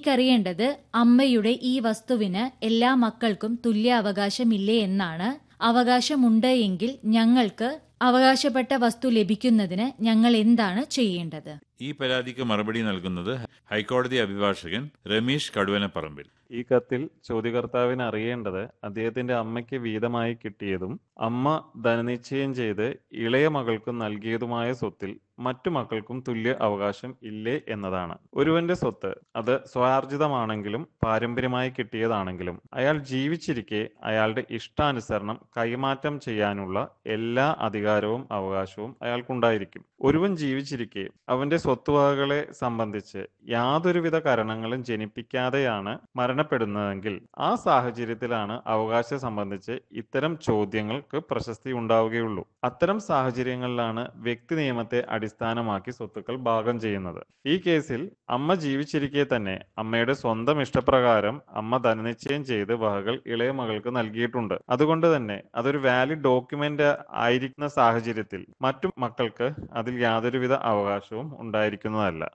എനിക്കറിയേണ്ടത് അമ്മയുടെ ഈ വസ്തുവിന് എല്ലാ മക്കൾക്കും തുല്യ അവകാശമില്ലേ എന്നാണ് അവകാശമുണ്ട് എങ്കിൽ ഞങ്ങൾക്ക് അവകാശപ്പെട്ട വസ്തു ലഭിക്കുന്നതിന് ഞങ്ങൾ എന്താണ് ചെയ്യേണ്ടത് ഈ പരാതിക്ക് മറുപടി നൽകുന്നത് ഹൈക്കോടതി അഭിഭാഷകൻ രമേശ് കടുവനപ്പറമ്പിൽ ഈ കത്തിൽ ചോദ്യകർത്താവിന് അറിയേണ്ടത് അദ്ദേഹത്തിന്റെ അമ്മയ്ക്ക് വീതമായി കിട്ടിയതും അമ്മ ധനനിശ്ചയം ചെയ്ത് ഇളയ മകൾക്ക് നൽകിയതുമായ സ്വത്തിൽ മറ്റു മക്കൾക്കും തുല്യ അവകാശം ഇല്ലേ എന്നതാണ് ഒരുവന്റെ സ്വത്ത് അത് സ്വാർജിതമാണെങ്കിലും പാരമ്പര്യമായി കിട്ടിയതാണെങ്കിലും അയാൾ ജീവിച്ചിരിക്കെ അയാളുടെ ഇഷ്ടാനുസരണം കൈമാറ്റം ചെയ്യാനുള്ള എല്ലാ അധികാരവും അവകാശവും അയാൾക്കുണ്ടായിരിക്കും ഒരുവൻ ജീവിച്ചിരിക്കെ അവന്റെ സ്വത്തുവകകളെ സംബന്ധിച്ച് യാതൊരുവിധ കാരണങ്ങളും ജനിപ്പിക്കാതെയാണ് മരണപ്പെടുന്നതെങ്കിൽ ആ സാഹചര്യത്തിലാണ് അവകാശം സംബന്ധിച്ച് ഇത്തരം ചോദ്യങ്ങൾക്ക് പ്രശസ്തി ഉണ്ടാവുകയുള്ളൂ അത്തരം സാഹചര്യങ്ങളിലാണ് വ്യക്തി നിയമത്തെ അടിസ്ഥാനമാക്കി സ്വത്തുക്കൾ ഭാഗം ചെയ്യുന്നത് ഈ കേസിൽ അമ്മ ജീവിച്ചിരിക്കെ തന്നെ അമ്മയുടെ സ്വന്തം ഇഷ്ടപ്രകാരം അമ്മ ധനനിശ്ചയം ചെയ്ത് വകകൾ ഇളയ മകൾക്ക് നൽകിയിട്ടുണ്ട് അതുകൊണ്ട് തന്നെ അതൊരു വാലിഡ് ഡോക്യുമെന്റ് ആയിരിക്കുന്ന സാഹചര്യത്തിൽ മറ്റു മക്കൾക്ക് അതിൽ യാതൊരുവിധ അവകാശവും ഉണ്ടായിരിക്കുന്നതല്ല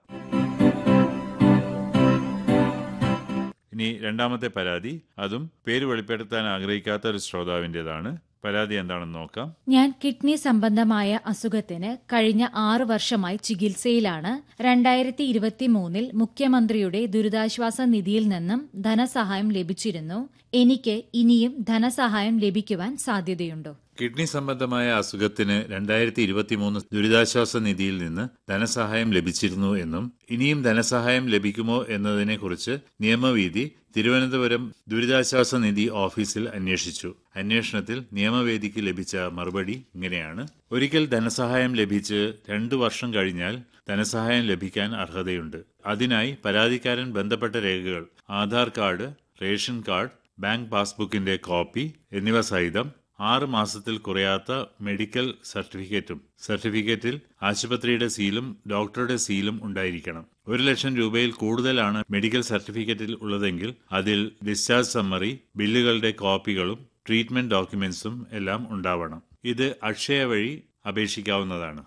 ഇനി രണ്ടാമത്തെ പരാതി അതും പേര് വെളിപ്പെടുത്താൻ ആഗ്രഹിക്കാത്ത ഒരു ശ്രോതാവിൻ്റെതാണ് പരാതി എന്താണെന്ന് നോക്കാം ഞാൻ കിഡ്നി സംബന്ധമായ അസുഖത്തിന് കഴിഞ്ഞ ആറു വർഷമായി ചികിത്സയിലാണ് രണ്ടായിരത്തി ഇരുപത്തി മൂന്നിൽ മുഖ്യമന്ത്രിയുടെ ദുരിതാശ്വാസ നിധിയിൽ നിന്നും ധനസഹായം ലഭിച്ചിരുന്നു എനിക്ക് ഇനിയും ധനസഹായം ലഭിക്കുവാൻ സാധ്യതയുണ്ടോ കിഡ്നി സംബന്ധമായ അസുഖത്തിന് രണ്ടായിരത്തി ഇരുപത്തിമൂന്ന് ദുരിതാശ്വാസ നിധിയിൽ നിന്ന് ധനസഹായം ലഭിച്ചിരുന്നു എന്നും ഇനിയും ധനസഹായം ലഭിക്കുമോ എന്നതിനെക്കുറിച്ച് നിയമവീതി തിരുവനന്തപുരം ദുരിതാശ്വാസ നിധി ഓഫീസിൽ അന്വേഷിച്ചു അന്വേഷണത്തിൽ നിയമവേദിക്ക് ലഭിച്ച മറുപടി ഇങ്ങനെയാണ് ഒരിക്കൽ ധനസഹായം ലഭിച്ച് രണ്ടു വർഷം കഴിഞ്ഞാൽ ധനസഹായം ലഭിക്കാൻ അർഹതയുണ്ട് അതിനായി പരാതിക്കാരൻ ബന്ധപ്പെട്ട രേഖകൾ Aadhaar card ration card bank പാസ്ബുക്കിന്റെ കോപ്പി എന്നിവ സഹിതം ആറ് മാസത്തിൽ കുറയാത്ത മെഡിക്കൽ സർട്ടിഫിക്കറ്റും സർട്ടിഫിക്കറ്റിൽ ആശുപത്രിയുടെ സീലും ഡോക്ടറുടെ സീലും ഉണ്ടായിരിക്കണം ഒരു ലക്ഷം രൂപയിൽ കൂടുതലാണ് മെഡിക്കൽ സർട്ടിഫിക്കറ്റിൽ ഉള്ളതെങ്കിൽ അതിൽ ഡിസ്ചാർജ് സമ്മറി ബില്ലുകളുടെ കോപ്പികളും ട്രീറ്റ്മെന്റ് ഡോക്യുമെന്റ്സും എല്ലാം ഉണ്ടാവണം ഇത് അക്ഷയ വഴി അപേക്ഷിക്കാവുന്നതാണ്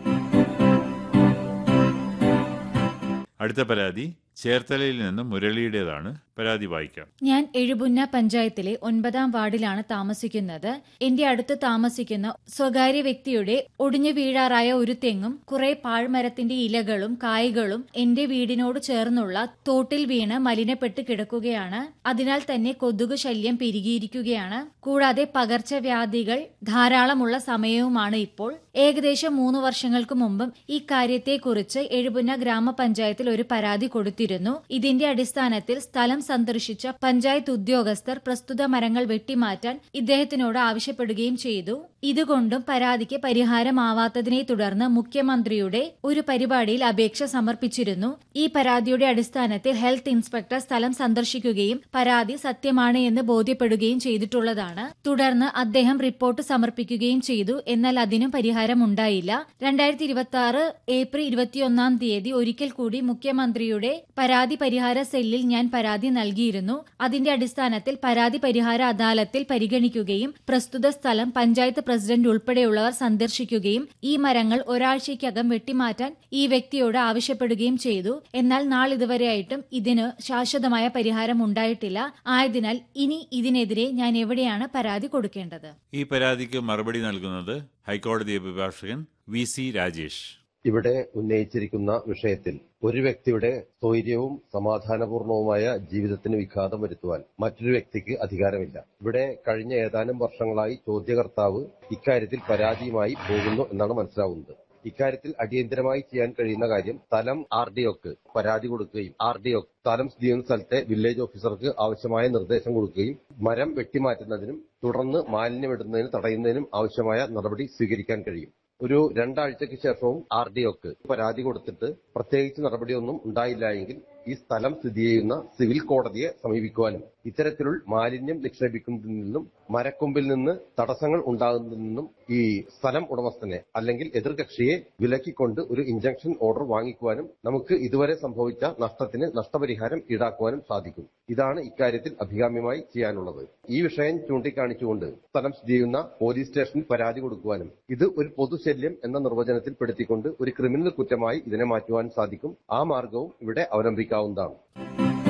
അടുത്ത പരാതി ചേർത്തലയിൽ നിന്ന് മുരളിയുടേതാണ് പരാതി വായിക്കാം ഞാൻ എഴുപുന്ന പഞ്ചായത്തിലെ ഒൻപതാം വാർഡിലാണ് താമസിക്കുന്നത് എന്റെ അടുത്ത് താമസിക്കുന്ന സ്വകാര്യ വ്യക്തിയുടെ ഒടിഞ്ഞു വീഴാറായ ഒരു തെങ്ങും കുറെ പാഴ്മരത്തിന്റെ ഇലകളും കായ്കളും എന്റെ വീടിനോട് ചേർന്നുള്ള തോട്ടിൽ വീണ് മലിനപ്പെട്ട് കിടക്കുകയാണ് അതിനാൽ തന്നെ കൊതുക് ശല്യം പെരുകിയിരിക്കുകയാണ് കൂടാതെ പകർച്ചവ്യാധികൾ ധാരാളമുള്ള സമയവുമാണ് ഇപ്പോൾ ഏകദേശം മൂന്ന് വർഷങ്ങൾക്ക് മുമ്പും ഈ കാര്യത്തെക്കുറിച്ച് എഴുപുന്ന ഗ്രാമപഞ്ചായത്തിൽ ഒരു പരാതി കൊടുത്തിരുന്നു ഇതിന്റെ അടിസ്ഥാനത്തിൽ സ്ഥലം സന്ദർശിച്ച പഞ്ചായത്ത് ഉദ്യോഗസ്ഥർ പ്രസ്തുത മരങ്ങൾ വെട്ടിമാറ്റാൻ ഇദ്ദേഹത്തിനോട് ആവശ്യപ്പെടുകയും ചെയ്തു ഇതുകൊണ്ടും പരാതിക്ക് പരിഹാരമാവാത്തതിനെ തുടർന്ന് മുഖ്യമന്ത്രിയുടെ ഒരു പരിപാടിയിൽ അപേക്ഷ സമർപ്പിച്ചിരുന്നു ഈ പരാതിയുടെ അടിസ്ഥാനത്തിൽ ഹെൽത്ത് ഇൻസ്പെക്ടർ സ്ഥലം സന്ദർശിക്കുകയും പരാതി സത്യമാണ് എന്ന് ബോധ്യപ്പെടുകയും ചെയ്തിട്ടുള്ളതാണ് തുടർന്ന് അദ്ദേഹം റിപ്പോർട്ട് സമർപ്പിക്കുകയും ചെയ്തു എന്നാൽ അതിനും പരിഹാരമുണ്ടായില്ല രണ്ടായിരത്തി ഇരുപത്തി ആറ് ഏപ്രിൽ ഇരുപത്തിയൊന്നാം തീയതി ഒരിക്കൽ കൂടി മുഖ്യമന്ത്രിയുടെ പരാതി പരിഹാര സെല്ലിൽ ഞാൻ പരാതി നൽകിയിരുന്നു അതിന്റെ അടിസ്ഥാനത്തിൽ പരാതി പരിഹാര അദാലത്തിൽ പരിഗണിക്കുകയും പ്രസ്തുത സ്ഥലം പഞ്ചായത്ത് പ്രസിഡന്റ് ഉൾപ്പെടെയുള്ളവർ സന്ദർശിക്കുകയും ഈ മരങ്ങൾ ഒരാഴ്ചയ്ക്കകം വെട്ടിമാറ്റാൻ ഈ വ്യക്തിയോട് ആവശ്യപ്പെടുകയും ചെയ്തു എന്നാൽ നാളിതുവരെയായിട്ടും ഇതിന് ശാശ്വതമായ പരിഹാരം ഉണ്ടായിട്ടില്ല ആയതിനാൽ ഇനി ഇതിനെതിരെ ഞാൻ എവിടെയാണ് പരാതി കൊടുക്കേണ്ടത് ഈ പരാതിക്ക് മറുപടി നൽകുന്നത് ഹൈക്കോടതി അഭിഭാഷകൻ വി സി രാജേഷ് ഇവിടെ ഉന്നയിച്ചിരിക്കുന്ന വിഷയത്തിൽ ഒരു വ്യക്തിയുടെ സ്വൈര്യവും സമാധാനപൂർണവുമായ ജീവിതത്തിന് വിഘാതം വരുത്തുവാൻ മറ്റൊരു വ്യക്തിക്ക് അധികാരമില്ല ഇവിടെ കഴിഞ്ഞ ഏതാനും വർഷങ്ങളായി ചോദ്യകർത്താവ് ഇക്കാര്യത്തിൽ പരാതിയുമായി പോകുന്നു എന്നാണ് മനസ്സിലാവുന്നത് ഇക്കാര്യത്തിൽ അടിയന്തരമായി ചെയ്യാൻ കഴിയുന്ന കാര്യം സ്ഥലം ആർ ഡി ഒക്ക് പരാതി കൊടുക്കുകയും ആർ ഡി ഒ സ്ഥലം സ്ഥിതി ചെയ്യുന്ന സ്ഥലത്തെ വില്ലേജ് ഓഫീസർക്ക് ആവശ്യമായ നിർദ്ദേശം കൊടുക്കുകയും മരം വെട്ടിമാറ്റുന്നതിനും തുടർന്ന് മാലിന്യമിടുന്നതിന് തടയുന്നതിനും ആവശ്യമായ നടപടി സ്വീകരിക്കാൻ കഴിയും ഒരു രണ്ടാഴ്ചയ്ക്ക് ശേഷവും ആർ ഡി ഒക്ക് പരാതി കൊടുത്തിട്ട് പ്രത്യേകിച്ച് നടപടിയൊന്നും ഉണ്ടായില്ല എങ്കിൽ ഈ സ്ഥലം സ്ഥിതി ചെയ്യുന്ന സിവിൽ കോടതിയെ സമീപിക്കുവാനും ഇത്തരത്തിലുള്ള മാലിന്യം നിക്ഷേപിക്കുന്നതിൽ നിന്നും മരക്കൊമ്പിൽ നിന്ന് തടസ്സങ്ങൾ ഉണ്ടാകുന്നതിൽ നിന്നും ഈ സ്ഥലം ഉടമസ്ഥനെ അല്ലെങ്കിൽ എതിർകക്ഷിയെ വിലക്കിക്കൊണ്ട് ഒരു ഇഞ്ചക്ഷൻ ഓർഡർ വാങ്ങിക്കുവാനും നമുക്ക് ഇതുവരെ സംഭവിച്ച നഷ്ടത്തിന് നഷ്ടപരിഹാരം ഈടാക്കുവാനും സാധിക്കും ഇതാണ് ഇക്കാര്യത്തിൽ അഭികാമ്യമായി ചെയ്യാനുള്ളത് ഈ വിഷയം ചൂണ്ടിക്കാണിച്ചുകൊണ്ട് സ്ഥലം സ്ഥിതി ചെയ്യുന്ന പോലീസ് സ്റ്റേഷനിൽ പരാതി കൊടുക്കുവാനും ഇത് ഒരു പൊതുശല്യം എന്ന നിർവചനത്തിൽ പെടുത്തിക്കൊണ്ട് ഒരു ക്രിമിനൽ കുറ്റമായി ഇതിനെ മാറ്റുവാൻ സാധിക്കും ആ മാർഗവും ഇവിടെ അവലംബിക്കാവുന്നതാണ്